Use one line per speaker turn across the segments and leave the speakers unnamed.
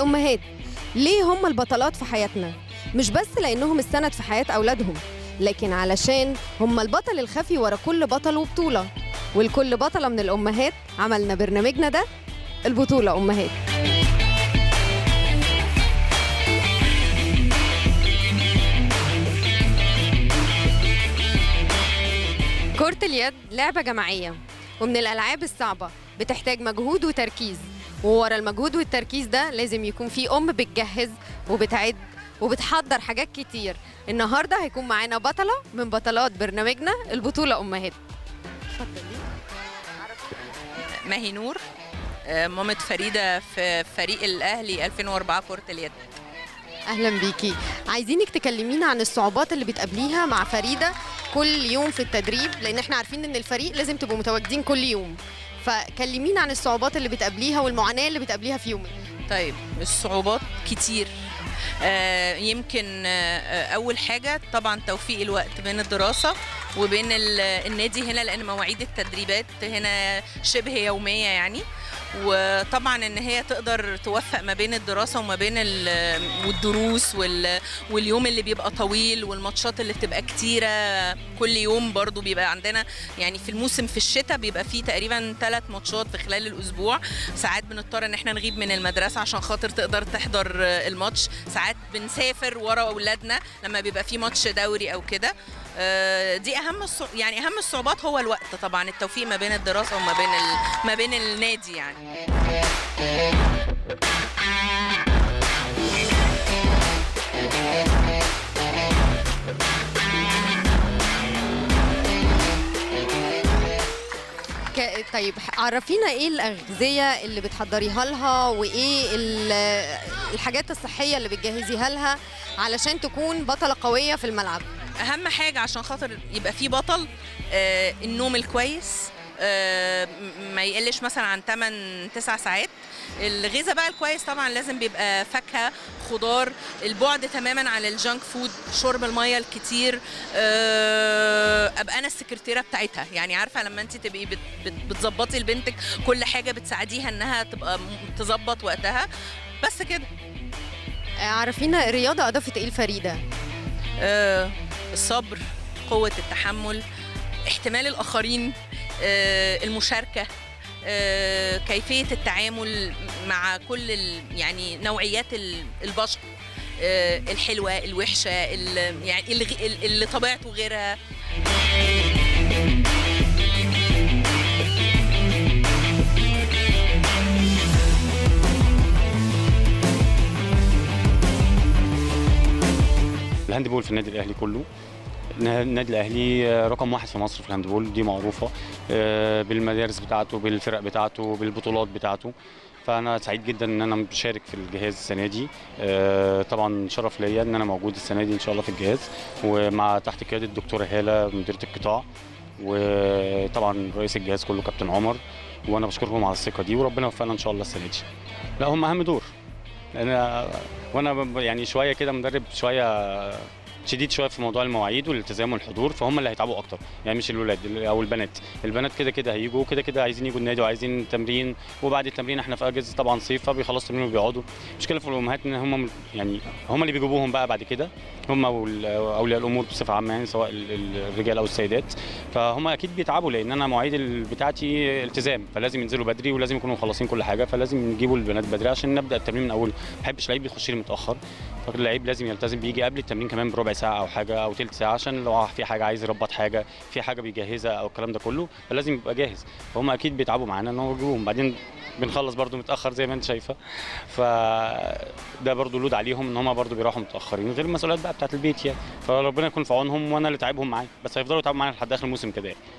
الأمهات ليه هم البطلات في حياتنا مش بس لأنهم السند في حياة أولادهم لكن علشان هم البطل الخفي ورا كل بطل وبطولة ولكل بطلة من الأمهات عملنا برنامجنا ده البطولة أمهات كرة اليد لعبة جماعية ومن الألعاب الصعبة بتحتاج مجهود وتركيز وورا المجهود والتركيز ده لازم يكون في أم بتجهز وبتعد وبتحضر حاجات كتير النهاردة هيكون معانا بطلة من بطلات برنامجنا البطولة أمهات
ماهي نور آه، مامة فريدة في فريق الأهلي 2004 كرة اليد
أهلا بيكي عايزينك تكلمينا عن الصعوبات اللي بتقابليها مع فريدة كل يوم في التدريب لأن احنا عارفين إن الفريق لازم تبقوا متواجدين كل يوم فكلمينا عن الصعوبات اللي بتقابليها والمعاناة اللي بتقابليها في يومك
طيب الصعوبات كتير آه، يمكن آه، أول حاجة طبعا توفيق الوقت بين الدراسة وبين ال- النادي هنا لأن مواعيد التدريبات هنا شبه يومية يعني وطبعا ان هي تقدر توفق ما بين الدراسه وما بين ال- والدروس وال- واليوم اللي بيبقى طويل والماتشات اللي بتبقى كتيره كل يوم برضو بيبقى عندنا يعني في الموسم في الشتاء بيبقى فيه تقريبا ثلاث ماتشات في خلال الاسبوع ساعات بنضطر ان احنا نغيب من المدرسه عشان خاطر تقدر تحضر الماتش ساعات بنسافر ورا اولادنا لما بيبقى في ماتش دوري او كده آه، دي اهم الصع... يعني اهم الصعوبات هو الوقت طبعا التوفيق ما بين الدراسه وما بين ال... ما بين النادي يعني
ك... طيب عرفينا ايه الاغذيه اللي بتحضريها لها وايه ال- الحاجات الصحيه اللي بتجهزيها لها علشان تكون بطله قويه في الملعب
اهم حاجه عشان خاطر يبقى في بطل آه النوم الكويس آه م- ما يقلش مثلا عن 8 9 ساعات الغذاء بقى الكويس طبعا لازم بيبقى فاكهه خضار البعد تماما عن الجانك فود شرب الميه الكتير آه ابقى انا السكرتيره بتاعتها يعني عارفه لما انت تبقي بت- بت- بتظبطي لبنتك كل حاجه بتساعديها انها تبقى م- تظبط وقتها بس كده
آه، عرفينا الرياضه اضافت ايه لفريده
آه، الصبر قوة التحمل احتمال الآخرين آه، المشاركة آه، كيفية التعامل مع كل ال- يعني نوعيات ال- البشر آه، الحلوة الوحشة ال- يعني الغ- ال- اللي طبيعته غيرها
الهاندبول في النادي الاهلي كله النادي الاهلي آه، رقم واحد في مصر في الهاندبول دي معروفه آه، بالمدارس بتاعته بالفرق بتاعته بالبطولات بتاعته فانا سعيد جدا ان انا مشارك في الجهاز السنه دي آه، طبعا شرف ليا ان انا موجود السنه دي ان شاء الله في الجهاز ومع تحت قياده الدكتوره هاله مديره القطاع وطبعا رئيس الجهاز كله كابتن عمر وانا بشكرهم على الثقه دي وربنا يوفقنا ان شاء الله السنه دي لا هم اهم دور انا وانا ب- يعني شويه كده مدرب شويه شديد شويه في موضوع المواعيد والالتزام والحضور فهم اللي هيتعبوا اكتر يعني مش الولاد او البنات البنات كده كده هيجوا كده كده عايزين يجوا النادي وعايزين تمرين وبعد التمرين احنا في اجازه طبعا صيف فبيخلصوا تمرين وبيقعدوا المشكله في الامهات ان هم يعني هم اللي بيجيبوهم بقى بعد كده هم واولياء الامور بصفه عامه يعني سواء ال- ال- الرجال او السيدات فهم اكيد بيتعبوا لان انا مواعيد ال- بتاعتي التزام فلازم ينزلوا بدري ولازم يكونوا مخلصين كل حاجه فلازم نجيبوا البنات بدري عشان نبدا التمرين من اوله ما بحبش لعيب يخش لي متاخر فاللعيب لازم يلتزم بيجي قبل التمرين كمان بربع ساعه او حاجه او تلت ساعه عشان لو في حاجه عايز يربط حاجه في حاجه بيجهزها او الكلام ده كله فلازم يبقى جاهز فهم اكيد بيتعبوا معانا ان هو يجيبوهم بعدين بنخلص برضو متاخر زي ما انت شايفه فده برضو لود عليهم ان هم برضو بيروحوا متاخرين غير المسؤوليات بقى بتاعت البيت يعني فربنا يكون في عونهم وانا اللي تعبهم معايا بس هيفضلوا يتعبوا معانا لحد اخر الموسم كده يعني.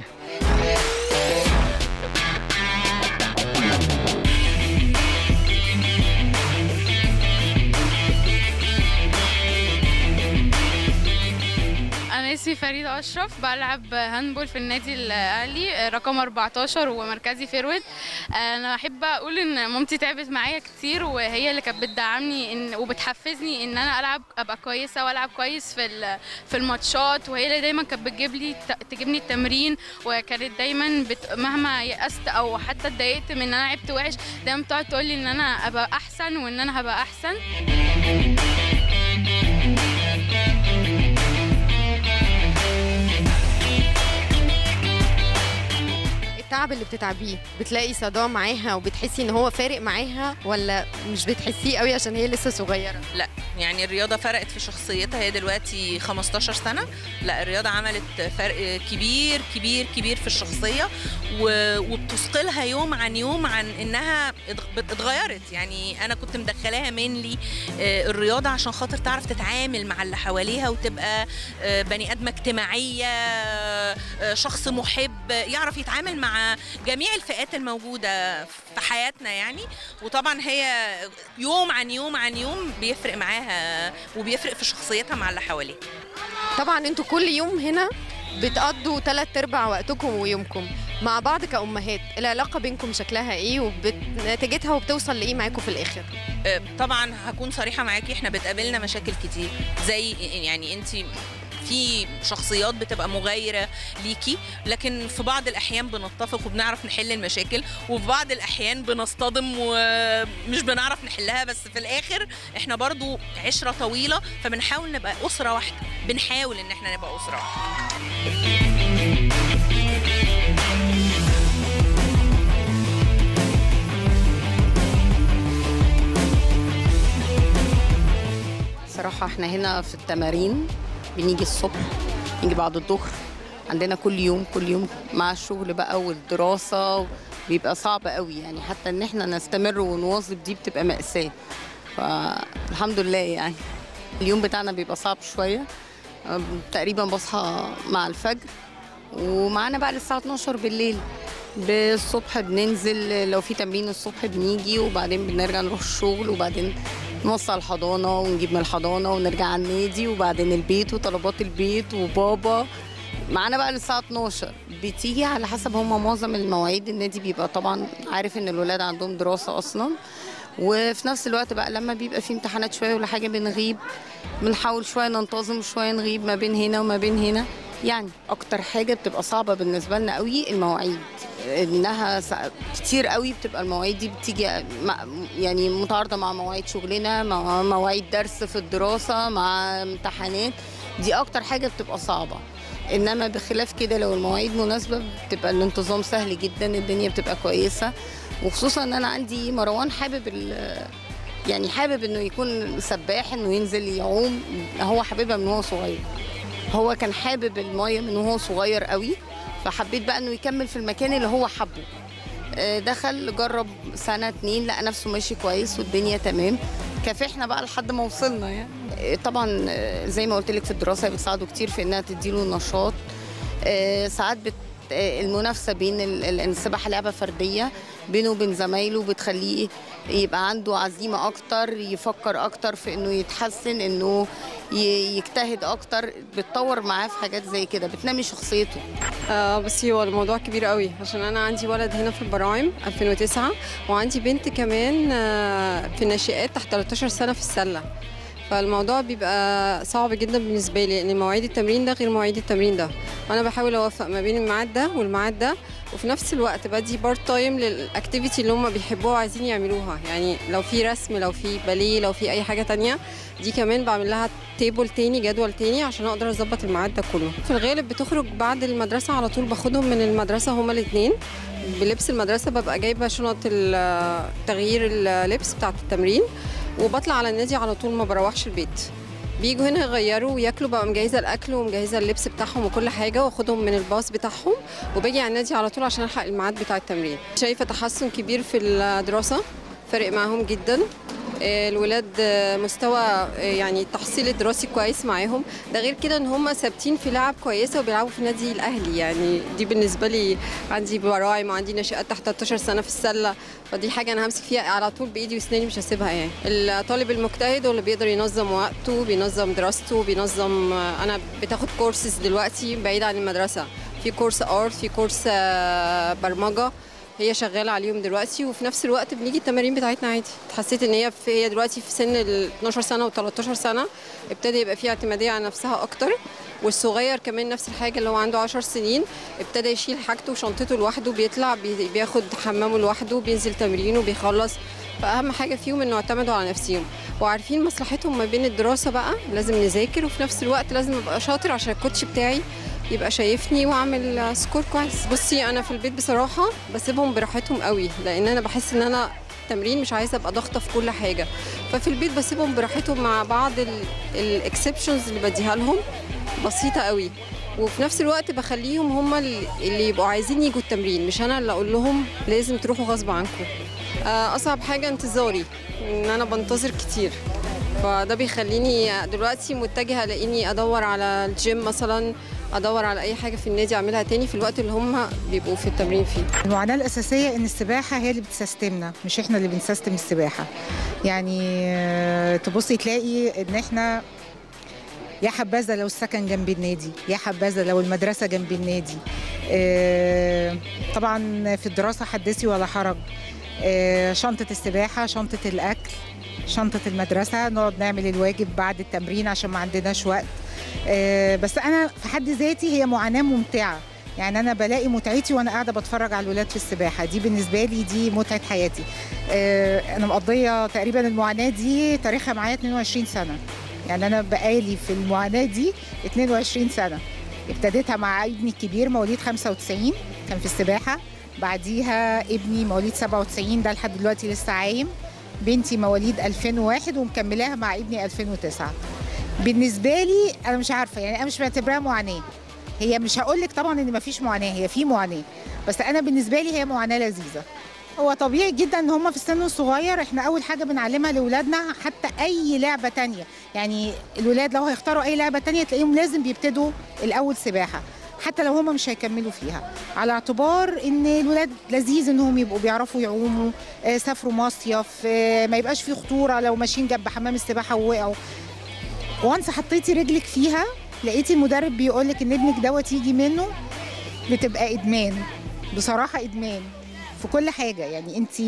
انا اسمي فريدة أشرف بلعب هاندبول في النادي الأهلي رقم 14 ومركزي فيرود أنا أحب أقول إن مامتي تعبت معايا كتير وهي اللي كانت بتدعمني إن وبتحفزني إن أنا ألعب أبقى كويسة وألعب كويس في ال- في الماتشات وهي اللي دايما كانت بتجيب لي تجيبني التمرين وكانت دايما بت مهما يأست أو حتى اتضايقت من إن أنا لعبت وحش دايما بتقعد تقول لي إن أنا أبقى أحسن وإن أنا هبقى أحسن
التعب اللي بتتعبيه بتلاقي صداع معاها وبتحسي ان هو فارق معاها ولا مش بتحسيه قوي عشان هي لسه صغيره
لا يعني الرياضه فرقت في شخصيتها هي دلوقتي 15 سنه لا الرياضه عملت فرق كبير كبير كبير في الشخصيه و- وبتثقلها يوم عن يوم عن انها اتغ- بت- اتغيرت يعني انا كنت مدخلاها مينلي الرياضه عشان خاطر تعرف تتعامل مع اللي حواليها وتبقى آه، بني ادمه اجتماعيه آه، شخص محب يعرف يتعامل مع جميع الفئات الموجوده في حياتنا يعني وطبعا هي يوم عن يوم عن يوم بيفرق معاها وبيفرق في شخصيتها مع اللي حواليها
طبعا انتوا كل يوم هنا بتقضوا ثلاث ارباع وقتكم ويومكم مع بعض كأمهات العلاقة بينكم شكلها ايه ونتيجتها وبتوصل لايه معاكم في الاخر
آه، طبعا هكون صريحه معاكي احنا بتقابلنا مشاكل كتير زي يعني انت في شخصيات بتبقى مغايرة ليكي لكن في بعض الأحيان بنتفق وبنعرف نحل المشاكل وفي بعض الأحيان بنصطدم ومش بنعرف نحلها بس في الآخر احنا برضو عشرة طويلة فبنحاول نبقى أسرة واحدة بنحاول إن احنا نبقى أسرة واحدة
صراحة احنا هنا في التمارين بنيجي الصبح نيجي بعد الظهر عندنا كل يوم كل يوم مع الشغل بقى والدراسة بيبقى صعب قوي يعني حتى ان احنا نستمر ونواظب دي بتبقى مأساة فالحمد لله يعني اليوم بتاعنا بيبقى صعب شوية أم، تقريبا بصحى مع الفجر ومعانا بقى للساعة 12 بالليل بالصبح بننزل لو في تمرين الصبح بنيجي وبعدين بنرجع نروح الشغل وبعدين نوصل الحضانة ونجيب من الحضانة ونرجع على النادي وبعدين البيت وطلبات البيت وبابا معانا بقى للساعة 12 بتيجي على حسب هما معظم المواعيد النادي بيبقى طبعا عارف ان الولاد عندهم دراسة اصلا وفي نفس الوقت بقى لما بيبقى في امتحانات شوية ولا حاجة بنغيب بنحاول شوية ننتظم شوية نغيب ما بين هنا وما بين هنا يعني اكتر حاجة بتبقى صعبة بالنسبة لنا قوي المواعيد انها سا- كتير قوي بتبقى المواعيد دي بتيجي مع يعني متعارضة مع مواعيد شغلنا مع مواعيد درس في الدراسة مع امتحانات دي اكتر حاجة بتبقى صعبة انما بخلاف كده لو المواعيد مناسبة بتبقى الانتظام سهل جدا الدنيا بتبقى كويسة وخصوصا ان انا عندي مروان حابب ال- يعني حابب انه يكون سباح انه ينزل يعوم هو حاببها من هو صغير هو كان حابب المايه من وهو صغير قوي فحبيت بقى انه يكمل في المكان اللي هو حبه آه، دخل جرب سنه اتنين لقى نفسه ماشي كويس والدنيا تمام كافحنا بقى لحد ما وصلنا يعني آه، طبعا آه، زي ما قلت لك في الدراسه هي بتساعده كتير في انها تديله نشاط آه، ساعات بت آه، المنافسه بين ال- ال- السباحه لعبه فرديه بينه وبين زمايله بتخليه يبقى عنده عزيمه اكتر يفكر اكتر في انه يتحسن انه ي- يجتهد اكتر بتطور معاه في حاجات زي كده بتنمي شخصيته
آه بصي هو الموضوع كبير قوي عشان انا عندي ولد هنا في البراعم 2009 وعندي بنت كمان آه في الناشئات تحت 13 سنه في السله فالموضوع بيبقى صعب جدا بالنسبه لي لان مواعيد التمرين ده غير مواعيد التمرين ده وانا بحاول اوفق ما بين الميعاد ده والميعاد ده وفي نفس الوقت بدي بارت تايم للاكتيفيتي اللي هم بيحبوها وعايزين يعملوها يعني لو في رسم لو في باليه لو في اي حاجه تانية دي كمان بعمل لها تيبل تاني جدول تاني عشان اقدر اظبط الميعاد ده كله في الغالب بتخرج بعد المدرسه على طول باخدهم من المدرسه هما الاثنين بلبس المدرسه ببقى جايبه شنط ال- تغيير اللبس بتاعه التمرين وبطلع على النادي على طول ما بروحش البيت بيجوا هنا يغيروا وياكلوا بقى مجهزه الاكل ومجهزه اللبس بتاعهم وكل حاجه واخدهم من الباص بتاعهم وباجي على النادي على طول عشان الحق الميعاد بتاع التمرين شايفه تحسن كبير في الدراسه فارق معاهم جدا آه، الولاد آه، مستوى آه، يعني التحصيل الدراسي كويس معاهم ده غير كده ان هم ثابتين في لعب كويسه وبيلعبوا في النادي الاهلي يعني دي بالنسبه لي عندي براعم وعندي ناشئات تحت 13 سنه في السله فدي حاجه انا همسك فيها على طول بايدي واسناني مش هسيبها يعني الطالب المجتهد هو اللي بيقدر ينظم وقته بينظم دراسته بينظم آه، انا بتاخد كورسز دلوقتي بعيد عن المدرسه في كورس ارت في كورس آه، برمجه هي شغاله عليهم دلوقتي وفي نفس الوقت بنيجي التمارين بتاعتنا عادي حسيت ان هي في هي دلوقتي في سن ال 12 سنه و13 سنه ابتدى يبقى فيها اعتماديه على نفسها اكتر والصغير كمان نفس الحاجه اللي هو عنده 10 سنين ابتدى يشيل حاجته وشنطته لوحده بيطلع بي- بياخد حمامه لوحده بينزل تمرينه بيخلص فاهم حاجه فيهم انه اعتمدوا على نفسهم وعارفين مصلحتهم ما بين الدراسه بقى لازم نذاكر وفي نفس الوقت لازم ابقى شاطر عشان الكوتش بتاعي يبقى شايفني واعمل سكور كويس بصي انا في البيت بصراحه بسيبهم براحتهم قوي لان انا بحس ان انا تمرين مش عايزه ابقى ضاغطه في كل حاجه ففي البيت بسيبهم براحتهم مع بعض الاكسبشنز اللي بديها لهم بسيطه قوي وفي نفس الوقت بخليهم هم اللي يبقوا عايزين يجوا التمرين مش انا اللي اقول لهم لازم تروحوا غصب عنكم آه، اصعب حاجه انتظاري ان انا بنتظر كتير فده بيخليني دلوقتي متجهه لاني ادور على الجيم مثلا ادور على اي حاجه في النادي اعملها تاني في الوقت اللي هم بيبقوا في التمرين فيه
المعاناة الأساسية إن السباحة هي اللي بتسيستمنا مش إحنا اللي بنسيستم السباحة يعني آه، تبصي تلاقي إن إحنا يا حبذا لو السكن جنب النادي يا حبذا لو المدرسة جنب النادي آه، طبعا في الدراسة حدثي ولا حرج آه، شنطة السباحة شنطة الأكل شنطة المدرسة نقعد نعمل الواجب بعد التمرين عشان ما عندناش وقت آه، بس أنا في حد ذاتي هي معاناة ممتعة يعني انا بلاقي متعتي وانا قاعده بتفرج على الولاد في السباحه دي بالنسبه لي دي متعه حياتي آه، انا مقضيه تقريبا المعاناه دي تاريخها معايا 22 سنه يعني انا بقالي في المعاناه دي 22 سنه ابتديتها مع ابني الكبير مواليد 95 كان في السباحه بعديها ابني مواليد 97 ده لحد دلوقتي لسه عايم بنتي مواليد 2001 ومكملاها مع ابني 2009 بالنسبه لي انا مش عارفه يعني انا مش بعتبرها معاناه هي مش هقول لك طبعا ان مفيش معاناه هي في معاناه بس انا بالنسبه لي هي معاناه لذيذه هو طبيعي جدا ان هم في السن الصغير احنا اول حاجه بنعلمها لاولادنا حتى اي لعبه تانية يعني الولاد لو هيختاروا اي لعبه تانية تلاقيهم لازم بيبتدوا الاول سباحه حتى لو هم مش هيكملوا فيها على اعتبار ان الولاد لذيذ انهم يبقوا بيعرفوا يعوموا آه، سافروا مصيف آه، ما يبقاش في خطوره لو ماشيين جنب حمام السباحه ووقعوا وانس حطيتي رجلك فيها لقيتي المدرب بيقول لك ان ابنك دوت يجي منه بتبقى ادمان بصراحه ادمان في كل حاجه يعني انت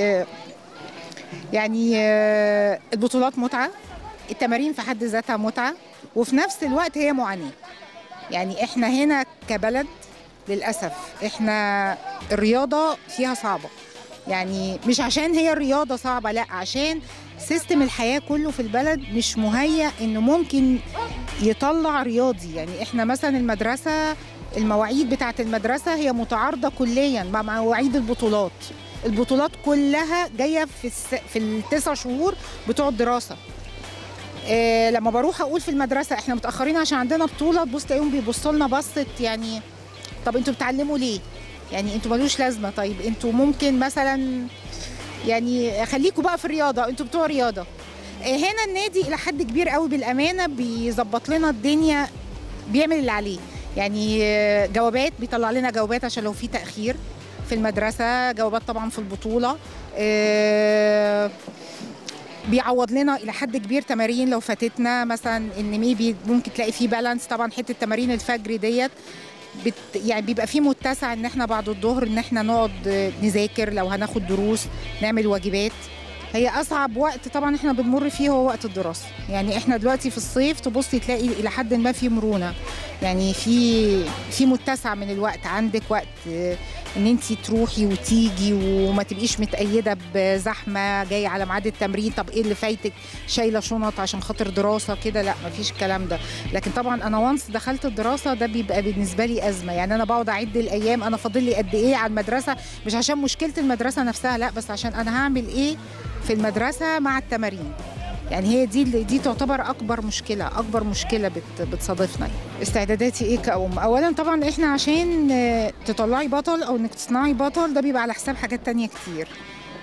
يعني آه، البطولات متعه التمارين في حد ذاتها متعه وفي نفس الوقت هي معاناه يعني احنا هنا كبلد للاسف احنا الرياضه فيها صعبه يعني مش عشان هي الرياضه صعبه لا عشان سيستم الحياه كله في البلد مش مهيأ انه ممكن يطلع رياضي يعني احنا مثلا المدرسه المواعيد بتاعه المدرسه هي متعارضه كليا مع مواعيد البطولات البطولات كلها جايه في الس... في التسع شهور بتوع الدراسه إيه لما بروح اقول في المدرسه احنا متاخرين عشان عندنا بطوله تبص تلاقيهم بيبصوا لنا بصه يعني طب انتوا بتعلموا ليه يعني انتوا ملوش لازمه طيب انتوا ممكن مثلا يعني خليكوا بقى في الرياضه انتوا بتوع رياضه إيه هنا النادي الى حد كبير قوي بالامانه بيظبط لنا الدنيا بيعمل اللي عليه يعني آه، جوابات بيطلع لنا جوابات عشان لو في تاخير في المدرسه جوابات طبعا في البطوله آه، بيعوض لنا الى حد كبير تمارين لو فاتتنا مثلا ان ميبي ممكن تلاقي فيه بالانس طبعا حته تمارين الفجر ديت بت يعني بيبقى فيه متسع ان احنا بعد الظهر ان احنا نقعد آه، نذاكر لو هناخد دروس نعمل واجبات هي اصعب وقت طبعا احنا بنمر فيه هو وقت الدراسه يعني احنا دلوقتي في الصيف تبصي تلاقي الى حد ما في مرونه يعني في في متسع من الوقت عندك وقت آه، ان انت تروحي وتيجي وما تبقيش متأيده بزحمه جايه على ميعاد التمرين طب ايه اللي فايتك شايله شنط عشان خاطر دراسه كده لا مفيش الكلام ده لكن طبعا انا وانس دخلت الدراسه ده بيبقى بالنسبه لي ازمه يعني انا بقعد اعد الايام انا فاضل لي قد ايه على المدرسه مش عشان مشكله المدرسه نفسها لا بس عشان انا هعمل ايه في المدرسه مع التمارين يعني هي دي دي تعتبر اكبر مشكله اكبر مشكله بت بتصادفنا يعني. استعداداتي ايه كأم اولا طبعا احنا عشان آه، تطلعي بطل او انك تصنعي بطل ده بيبقى على حساب حاجات تانية كتير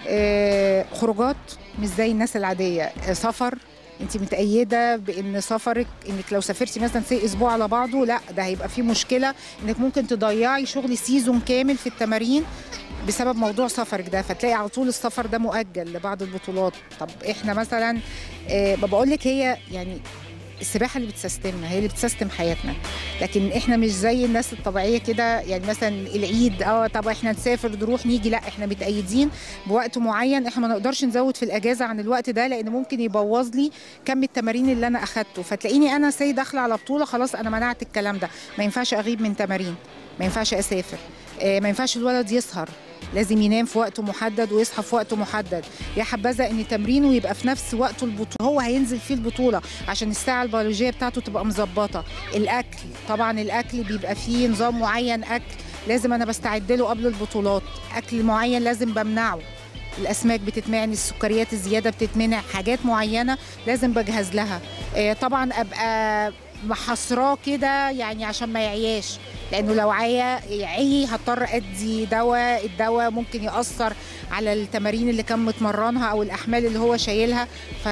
آه، خروجات مش زي الناس العاديه آه، سفر انت متأيدة بان سفرك انك لو سافرتي مثلا سي اسبوع على بعضه لا ده هيبقى فيه مشكلة انك ممكن تضيعي شغل سيزون كامل في التمارين بسبب موضوع سفرك ده فتلاقي على طول السفر ده مؤجل لبعض البطولات طب احنا مثلا آه، ما بقول لك هي يعني السباحه اللي بتسيستمنا هي اللي بتسيستم حياتنا لكن احنا مش زي الناس الطبيعيه كده يعني مثلا العيد اه طب احنا نسافر نروح نيجي لا احنا متأيدين بوقت معين احنا ما نقدرش نزود في الاجازه عن الوقت ده لان ممكن يبوظ لي كم التمارين اللي انا اخدته فتلاقيني انا سي داخله على بطوله خلاص انا منعت الكلام ده ما ينفعش اغيب من تمارين ما ينفعش اسافر آه، ما ينفعش الولد يسهر لازم ينام في وقت محدد ويصحى في وقت محدد يا حبذا ان تمرينه يبقى في نفس وقت البطوله هو هينزل فيه البطوله عشان الساعه البيولوجيه بتاعته تبقى مظبطه الاكل طبعا الاكل بيبقى فيه نظام معين اكل لازم انا بستعد له قبل البطولات اكل معين لازم بمنعه الاسماك بتتمعني السكريات الزياده بتتمنع حاجات معينه لازم بجهز لها آه، طبعا ابقى محصراه كده يعني عشان ما يعياش لانه لو عيا عي هضطر ادي دواء الدواء ممكن ياثر على التمارين اللي كان متمرنها او الاحمال اللي هو شايلها ف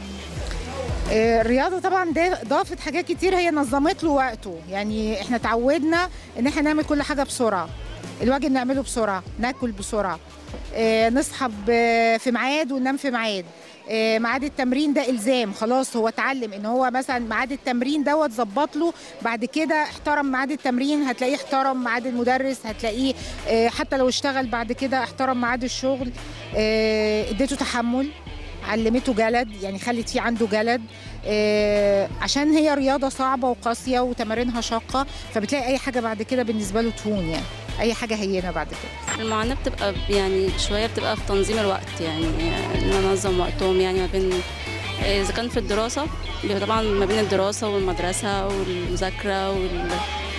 آه، الرياضه طبعا ده ضافت حاجات كتير هي نظمت له وقته يعني احنا اتعودنا ان احنا نعمل كل حاجه بسرعه الواجب نعمله بسرعه ناكل بسرعه آه، نصحى ب- في ميعاد وننام في ميعاد آه، ميعاد التمرين ده الزام خلاص هو اتعلم ان هو مثلا ميعاد التمرين دوت ظبط له بعد كده احترم ميعاد التمرين هتلاقيه احترم ميعاد المدرس هتلاقيه آه، حتى لو اشتغل بعد كده احترم ميعاد الشغل آه، اديته تحمل علمته جلد يعني خلت فيه عنده جلد آه، عشان هي رياضة صعبة وقاسية وتمارينها شاقة فبتلاقي أي حاجة بعد كده بالنسبة له تهون يعني أي حاجة هينة بعد كده
المعاناة بتبقى يعني شوية بتبقى في تنظيم الوقت يعني إن أنا أنظم وقتهم يعني ما بين إذا كان في الدراسة بيبقى طبعا ما بين الدراسة والمدرسة والمذاكرة وال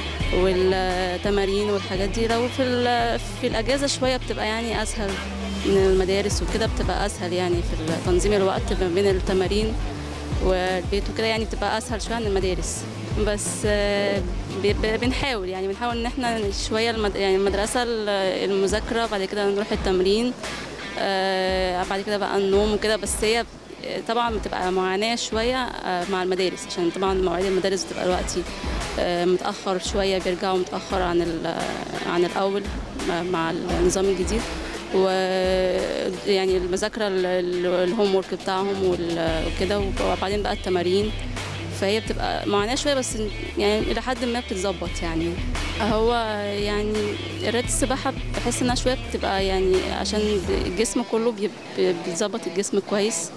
والتمارين والحاجات دي لو في ال- في الأجازة شوية بتبقى يعني أسهل من المدارس وكده بتبقى أسهل يعني في تنظيم الوقت ما بين التمارين والبيت وكده يعني بتبقى أسهل شوية عن المدارس بس آه، ب- ب- بنحاول يعني بنحاول ان احنا شويه المد... يعني المدرسه ال- المذاكره بعد كده نروح التمرين آه، بعد كده بقى النوم وكده بس هي طبعا بتبقى معاناه شويه آه، مع المدارس عشان طبعا مواعيد المدارس بتبقى دلوقتي آه، متاخر شويه بيرجعوا متاخر عن ال- عن الاول مع- مع النظام الجديد و يعني المذاكره ال- ال- الهوم ورك بتاعهم وال- وكده وبعدين بقى التمارين فهي بتبقى معاناة شوية بس يعني إلى حد ما بتتظبط يعني هو يعني رياضة السباحة بحس إنها شوية بتبقى يعني عشان الجسم كله بيب- بيتظبط الجسم كويس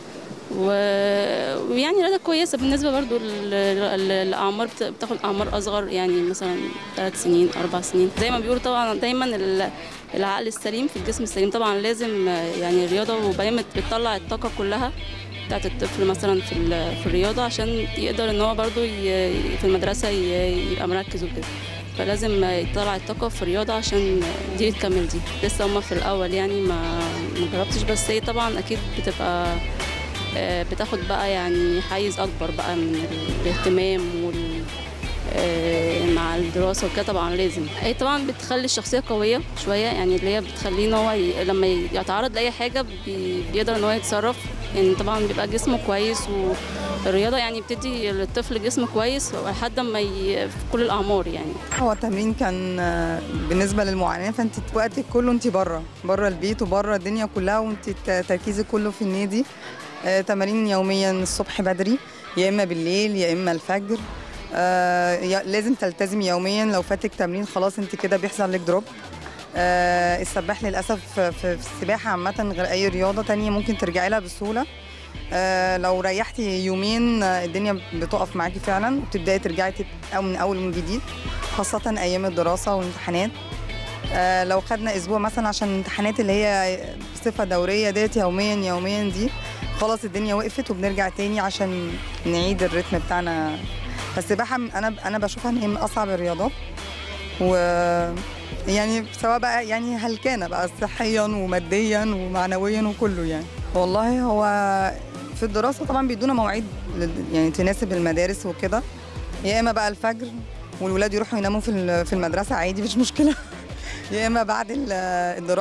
و- ويعني رياضة كويسة بالنسبة برضو للأعمار بت- بتاخد أعمار أصغر يعني مثلا ثلاث سنين أربع سنين زي ما بيقولوا طبعا دايما ال- العقل السليم في الجسم السليم طبعا لازم يعني الرياضة وبعدين بت- بتطلع الطاقة كلها بتاعت الطفل مثلا في ال- في الرياضه عشان يقدر ان هو برضو ي- في المدرسه ي- يبقى مركز وكده فلازم يطلع الطاقه في الرياضه عشان دي تكمل دي لسه هما في الاول يعني ما ما جربتش بس هي طبعا اكيد بتبقى آه، بتاخد بقى يعني حيز اكبر بقى من الاهتمام وال آه، مع الدراسه وكده طبعا لازم هي طبعا بتخلي الشخصيه قويه شويه يعني اللي هي بتخليه ان هو ي... لما يتعرض لاي حاجه بي... بيقدر ان هو يتصرف يعني طبعا بيبقى جسمه كويس والرياضه يعني بتدي للطفل جسم كويس لحد ما ي... في كل الاعمار يعني
هو التمرين كان آه، بالنسبه للمعاناه فانت وقتك كله انت بره بره البيت وبره الدنيا كلها وانت ت- تركيزك كله في النادي آه، تمارين يوميا الصبح بدري يا اما بالليل يا اما الفجر آه، يا- لازم تلتزم يوميا لو فاتك تمرين خلاص انت كده بيحصل لك دروب آه، السباح للاسف في في السباحه عامه غير اي رياضه تانية ممكن ترجعي لها بسهوله آه، لو ريحتي يومين آه، الدنيا بتقف معاكي فعلا وبتبداي ترجعي تب- أو من اول من جديد خاصة أيام الدراسة والامتحانات آه لو خدنا أسبوع مثلا عشان الامتحانات اللي هي بصفة دورية ديت يوميا يوميا دي خلاص الدنيا وقفت وبنرجع تاني عشان نعيد الريتم بتاعنا فالسباحة أنا أنا بشوفها إن هي من أصعب الرياضات و يعني سواء بقى يعني هلكانة بقى صحيا وماديا ومعنويا وكله يعني والله هو في الدراسة طبعا بيدونا مواعيد لل- يعني تناسب المدارس وكده يا اما بقى الفجر والولاد يروحوا يناموا في ال- في المدرسه عادي مش مشكله يا اما بعد ال- الدراسه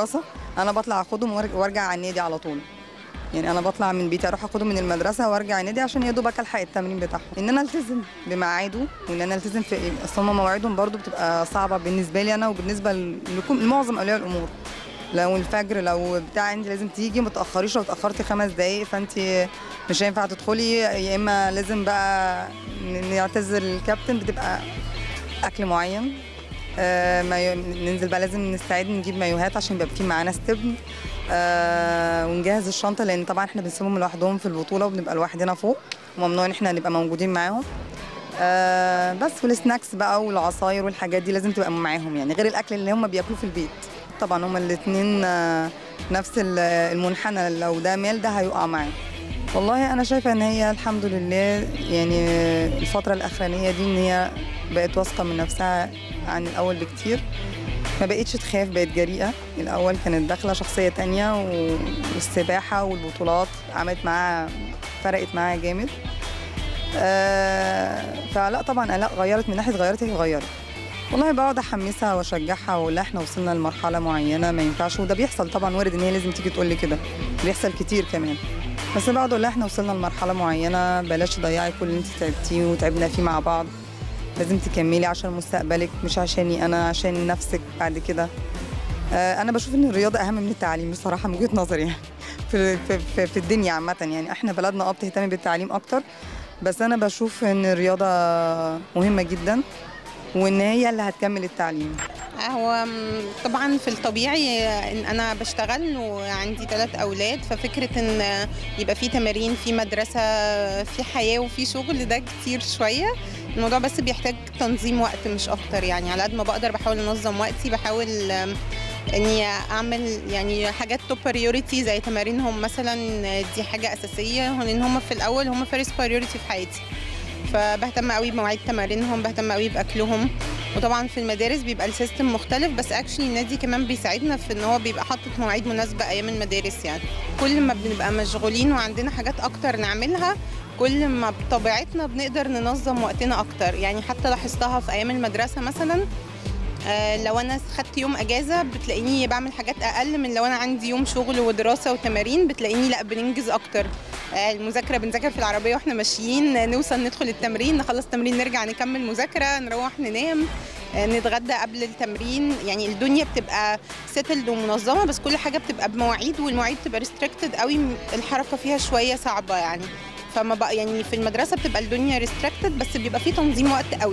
انا بطلع اخدهم وأر- وارجع على النادي على طول يعني انا بطلع من بيتي اروح اخدهم من المدرسه وارجع النادي عشان يا دوبك الحق التمرين بتاعهم ان انا التزم بميعاده وان انا التزم في اصل هم مواعيدهم برضو بتبقى صعبه بالنسبه لي انا وبالنسبه ل- لكم لمعظم اولياء الامور لو الفجر لو بتاع انت لازم تيجي ما تاخريش لو اتاخرتي خمس دقايق فانت مش هينفع تدخلي يا اما لازم بقى ن- نعتذر الكابتن بتبقى اكل معين آه مايو ننزل بقى لازم نستعد نجيب مايوهات عشان يبقى في معانا ستبن آه ونجهز الشنطه لان طبعا احنا بنسيبهم لوحدهم في البطوله وبنبقى لوحدنا فوق وممنوع ان احنا نبقى موجودين معاهم آه بس والسناكس بقى والعصاير والحاجات دي لازم تبقى معاهم يعني غير الاكل اللي هم بياكلوه في البيت طبعا هما الاثنين نفس ال- المنحنى لو ده مال ده هيقع معاه والله انا شايفه ان هي الحمد لله يعني الفتره الاخرانيه دي ان هي بقت واثقه من نفسها عن الاول بكتير ما بقتش تخاف بقت جريئه الاول كانت داخله شخصيه تانية و- والسباحه والبطولات عملت معاها فرقت معاها جامد آه فلا طبعا لا غيرت من ناحيه غيرت هي غيرت والله بقعد احمسها واشجعها واقول لها احنا وصلنا لمرحله معينه ما ينفعش وده بيحصل طبعا وارد ان هي لازم تيجي تقول لي كده بيحصل كتير كمان بس بقعد اقول لها احنا وصلنا لمرحله معينه بلاش تضيعي كل اللي انت تعبتيه وتعبنا فيه مع بعض لازم تكملي عشان مستقبلك مش عشاني انا عشان نفسك بعد كده آه، انا بشوف ان الرياضه اهم من التعليم بصراحه من وجهه نظري يعني في في, في, في الدنيا عامه يعني احنا بلدنا اه بتهتم بالتعليم اكتر بس انا بشوف ان الرياضه مهمه جدا وان هي اللي هتكمل التعليم
هو م- طبعا في الطبيعي ان انا بشتغل وعندي ثلاث اولاد ففكره ان يبقى في تمارين في مدرسه في حياه وفي شغل ده كتير شويه الموضوع بس بيحتاج تنظيم وقت مش اكتر يعني على قد ما بقدر بحاول انظم وقتي بحاول آم، اني اعمل يعني حاجات توب بريوريتي زي تمارينهم مثلا دي حاجه اساسيه لان هم في الاول هم فيرست بريوريتي في حياتي فبهتم قوي بمواعيد تمارينهم بهتم قوي باكلهم وطبعا في المدارس بيبقى السيستم مختلف بس اكشلي النادي كمان بيساعدنا في ان هو بيبقى حاطط مواعيد مناسبه ايام المدارس يعني كل ما بنبقى مشغولين وعندنا حاجات اكتر نعملها كل ما بطبيعتنا بنقدر ننظم وقتنا اكتر يعني حتى لاحظتها في ايام المدرسه مثلا آه، لو انا خدت يوم اجازه بتلاقيني بعمل حاجات اقل من لو انا عندي يوم شغل ودراسه وتمارين بتلاقيني لا بننجز اكتر آه، المذاكره بنذاكر في العربيه واحنا ماشيين نوصل ندخل التمرين نخلص التمرين نرجع نكمل مذاكره نروح ننام آه، نتغدى قبل التمرين يعني الدنيا بتبقى سيتلد ومنظمه بس كل حاجه بتبقى بمواعيد والمواعيد بتبقى ريستريكتد قوي الحركه فيها شويه صعبه يعني فما بقى يعني في المدرسه بتبقى الدنيا ريستريكتد بس بيبقى في تنظيم وقت قوي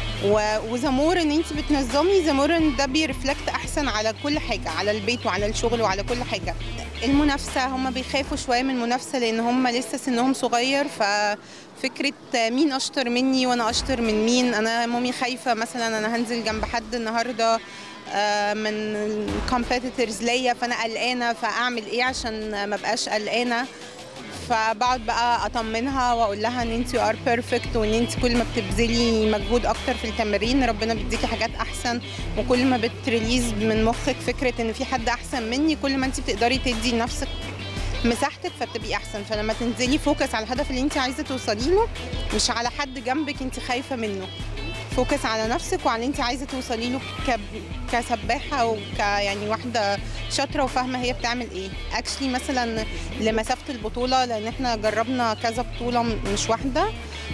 وزمور ان انت بتنظمي زمور ان ده بيرفلكت احسن على كل حاجه على البيت وعلى الشغل وعلى كل حاجه المنافسه هم بيخافوا شويه من المنافسه لان هم لسه سنهم صغير ففكره مين اشطر مني وانا اشطر من مين انا مامي خايفه مثلا انا هنزل جنب حد النهارده آه، من الكومبيتيتورز ليا فانا قلقانه فاعمل ايه عشان ما بقاش قلقانه فبقعد بقى اطمنها واقول لها ان انت ار بيرفكت وان انت كل ما بتبذلي مجهود اكتر في التمارين ربنا بيديكي حاجات احسن وكل ما بتريليز من مخك فكره ان في حد احسن مني كل ما انت بتقدري تدي لنفسك مساحتك فبتبقي احسن فلما تنزلي فوكس على الهدف اللي انت عايزه توصلي له مش على حد جنبك انت خايفه منه فوكس على نفسك وعلى اللي انت عايزه توصلي له ك... كسباحه وك يعني واحده شاطره وفاهمه هي بتعمل ايه اكشلي مثلا لمسافه البطوله لان احنا جربنا كذا بطوله م- مش واحده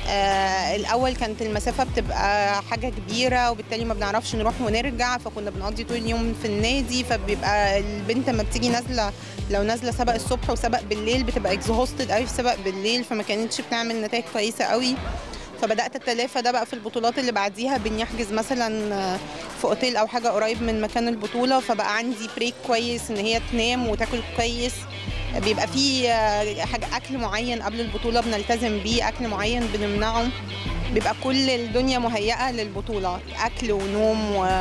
آه الاول كانت المسافه بتبقى حاجه كبيره وبالتالي ما بنعرفش نروح ونرجع فكنا بنقضي طول اليوم في النادي فبيبقى البنت لما بتيجي نازله لو نازله سبق الصبح وسبق بالليل بتبقى اكزهوستد قوي في سبق بالليل فما كانتش بتعمل نتائج كويسه قوي فبدات اتلافى ده بقى في البطولات اللي بعديها بنحجز مثلا آه، في اوتيل او حاجه قريب من مكان البطوله فبقى عندي بريك كويس ان هي تنام وتاكل كويس بيبقى في آه، حاجه اكل معين قبل البطوله بنلتزم بيه اكل معين بنمنعه بيبقى كل الدنيا مهيئه للبطوله اكل ونوم و...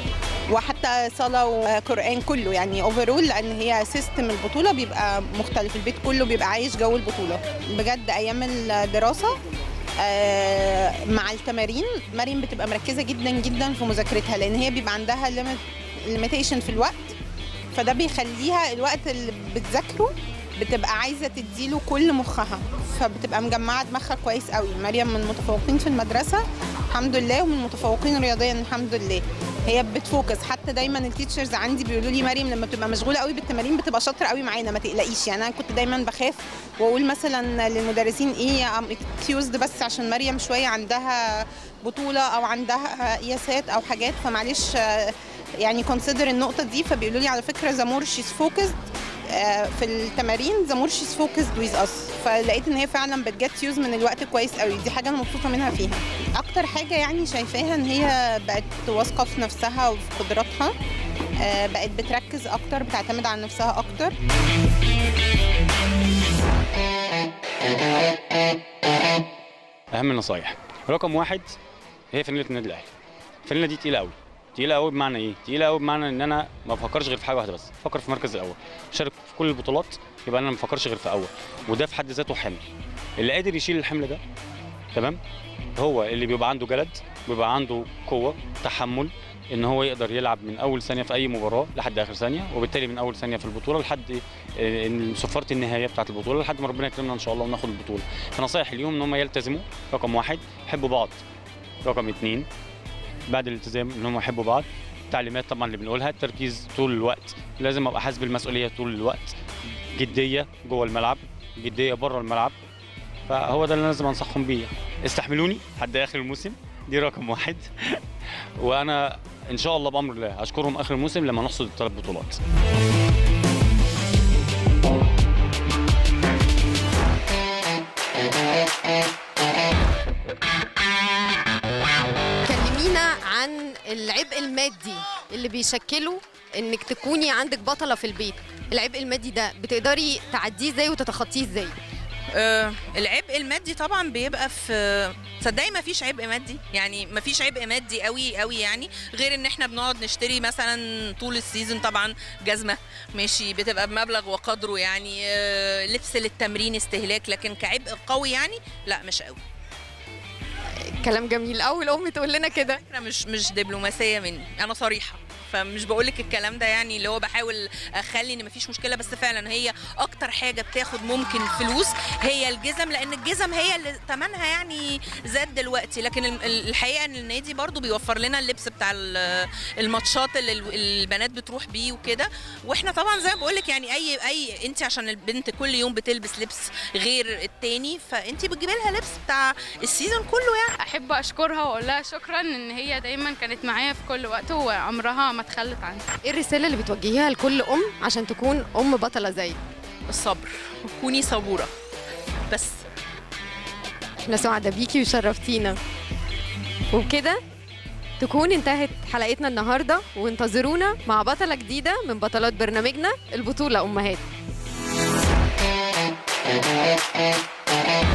وحتى صلاه وقران كله يعني اوفرول لان هي سيستم البطوله بيبقى مختلف البيت كله بيبقى عايش جو البطوله بجد ايام الدراسه آه، مع التمارين مريم بتبقى مركزه جدا جدا في مذاكرتها لان هي بيبقى عندها ليميتيشن في الوقت فده بيخليها الوقت اللي بتذاكره بتبقى عايزه تديله كل مخها فبتبقى مجمعه دماغها كويس قوي مريم من المتفوقين في المدرسه الحمد لله ومن المتفوقين رياضيا الحمد لله هي بتفوكس حتى دايما التيتشرز عندي بيقولوا لي مريم لما بتبقى مشغوله قوي بالتمارين بتبقى شاطره قوي معانا ما تقلقيش يعني انا كنت دايما بخاف واقول مثلا للمدرسين ايه ام اكسكيوزد بس عشان مريم شويه عندها بطوله او عندها قياسات او حاجات فمعلش آه، يعني كونسيدر النقطه دي فبيقولوا لي على فكره ذا مور شيز فوكسد في التمارين ذا مور شيز فوكسد ويز اس فلقيت ان هي فعلا بتجت يوز من الوقت كويس قوي دي حاجه انا مبسوطه منها فيها اكتر حاجه يعني شايفاها ان هي بقت واثقه في نفسها وفي قدراتها آه، بقت بتركز اكتر بتعتمد على نفسها اكتر
اهم النصايح رقم واحد هي فانيله النادي الاهلي الفانيله دي تقيله قوي تقيله قوي بمعنى ايه تقيله قوي بمعنى ان انا ما بفكرش غير في حاجه واحده بس بفكر في المركز الاول شارك في كل البطولات يبقى انا ما بفكرش غير في اول وده في حد ذاته حمل اللي قادر يشيل الحمل ده تمام هو اللي بيبقى عنده جلد بيبقى عنده قوه تحمل ان هو يقدر يلعب من اول ثانيه في اي مباراه لحد اخر ثانيه وبالتالي من اول ثانيه في البطوله لحد آه، إن صفاره النهايه بتاعه البطوله لحد ما ربنا يكرمنا ان شاء الله وناخد البطوله فنصايح اليوم ان هم يلتزموا رقم واحد يحبوا بعض رقم اتنين بعد الالتزام ان هم يحبوا بعض التعليمات طبعا اللي بنقولها التركيز طول الوقت لازم ابقى حاسس بالمسؤوليه طول الوقت جديه جوه الملعب جديه بره الملعب فهو ده اللي لازم انصحهم بيه استحملوني لحد اخر الموسم دي رقم واحد وانا ان شاء الله بامر الله اشكرهم اخر الموسم لما نحصد الثلاث بطولات
كلمينا عن العبء المادي اللي بيشكله انك تكوني عندك بطله في البيت العبء المادي ده بتقدري تعديه ازاي وتتخطيه ازاي
آه، العبء المادي طبعا بيبقى في تصدقي ما فيش عبء مادي يعني ما فيش عبء مادي قوي قوي يعني غير ان احنا بنقعد نشتري مثلا طول السيزون طبعا جزمه ماشي بتبقى بمبلغ وقدره يعني آه، لبس للتمرين استهلاك لكن كعبء قوي يعني لا مش قوي
كلام جميل اول ام تقول لنا كده
فكره مش مش دبلوماسيه مني انا صريحه فمش بقول لك الكلام ده يعني اللي هو بحاول اخلي ان مفيش مشكله بس فعلا هي اكتر حاجه بتاخد ممكن فلوس هي الجزم لان الجزم هي اللي ثمنها يعني زاد دلوقتي لكن ال- ال- الحقيقه ان النادي برضو بيوفر لنا اللبس بتاع ال- الماتشات اللي ال- البنات بتروح بيه وكده واحنا طبعا زي ما بقول لك يعني اي اي انت عشان البنت كل يوم بتلبس لبس غير التاني فانت بتجيبي لها لبس بتاع السيزون كله يعني
احب اشكرها واقول لها شكرا ان هي دايما كانت معايا في كل وقت وعمرها ما تخلت عني
ايه الرساله اللي بتوجهيها لكل ام عشان تكون ام بطله زيك
الصبر كوني صبوره بس
احنا سعداء بيكي وشرفتينا وبكده تكون انتهت حلقتنا النهارده وانتظرونا مع بطله جديده من بطلات برنامجنا البطوله امهات